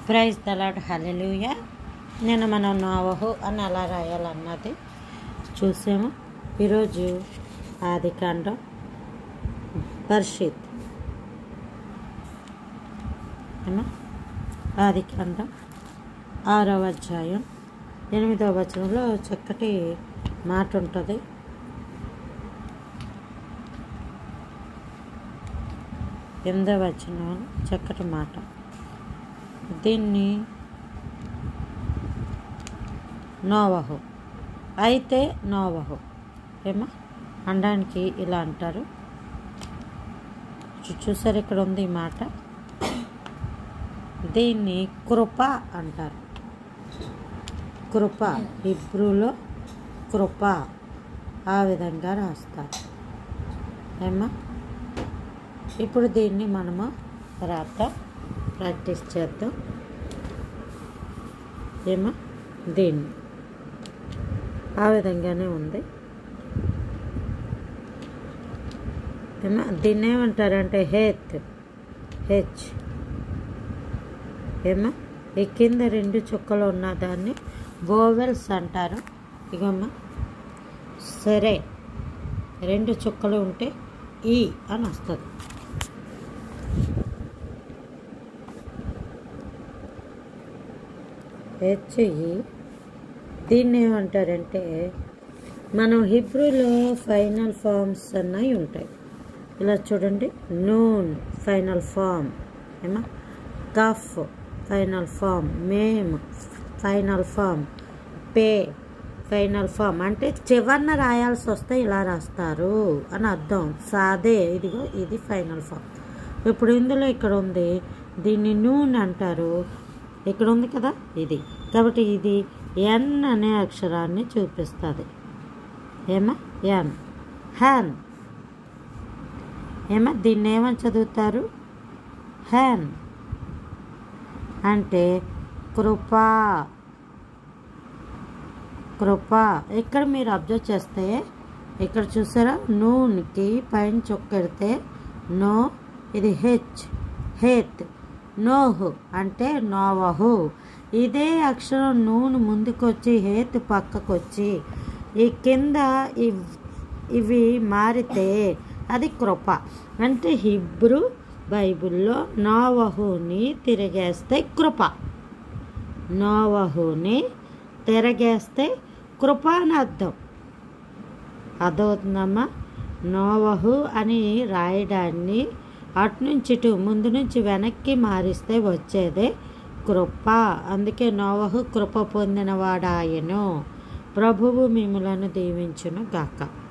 praise the Lord hallelujah నేను మనం నోవహు అని ఎలా రాయాలన్నది చూసాము ఈరోజు ఆది కాండం పరిషత్ ఏమా ఆది కాండం ఆరవ అధ్యాయం ఎనిమిదవ వచనంలో చక్కటి మాట ఉంటుంది ఎనిమిదవ వచనం చక్కటి మాట దీన్ని నోవహు అయితే నోవహు ఏమా అనడానికి ఇలా అంటారు చూ- చూసారు ఇక్కడ ఉంది ఈ మాట దీన్ని కృప అంటారు కృప హిబ్రూలో కృప ఆ విధంగా రాస్తారు ఏమా ఇప్పుడు దీన్ని మనము తర్వాత ప్రాక్టీస్ చేద్దాం ఏమా దీన్ని ఆ విధంగానే ఉంది ఏమా దీన్ని ఏమంటారంటే హేత్ హెచ్ ఏమా ఈ కింద రెండు చుక్కలు ఉన్న దాన్ని బోవెల్స్ అంటారు ఇగమ్మా సరే రెండు చుక్కలు ఉంటే ఈ అని వస్తుంది హెచ్ఈ దీన్ని ఏమంటారంటే మనం హిబ్రూలో ఫైనల్ ఫార్మ్స్ అన్నవి ఉంటాయి ఇలా చూడండి నూన్ ఫైనల్ ఫామ్ ఏమా కఫ్ ఫైనల్ ఫామ్ మేమ్ ఫైనల్ ఫామ్ పే ఫైనల్ ఫామ్ అంటే చివరిన రాయాల్సి వస్తే ఇలా రాస్తారు అని అర్థం సాదే ఇదిగో ఇది ఫైనల్ ఫామ్ ఇప్పుడు ఇందులో ఇక్కడ ఉంది దీన్ని నూన్ అంటారు ఇక్కడ ఉంది కదా ఇది కాబట్టి ఇది ఎన్ అనే అక్షరాన్ని చూపిస్తుంది ఏమా ఎన్ హ్యాన్ ఏమా దీన్ని ఏమని చదువుతారు హ్యాన్ అంటే కృపా కృప ఇక్కడ మీరు అబ్జర్వ్ చేస్తే ఇక్కడ చూసారా నూన్కి పైన చొక్కెడితే నో ఇది హెచ్ హేత్ నోహు అంటే నోవహు ఇదే అక్షరం నూనె ముందుకొచ్చి హేత్ పక్కకొచ్చి ఈ కింద ఇవ్- ఇవి మారితే అది కృప అంటే హిబ్రూ బైబిల్లో నోవహుని తిరిగేస్తే కృప నోవహుని తిరగేస్తే కృప అని అర్థం అర్థమవుతుందమ్మా నోవహు అని రాయడాన్ని అటు నుంచి ఇటు ముందు నుంచి వెనక్కి మారిస్తే వచ్చేదే కృప అందుకే నోవహు కృప పొందినవాడాయను ప్రభువు మిమ్మలను దీవించును గాక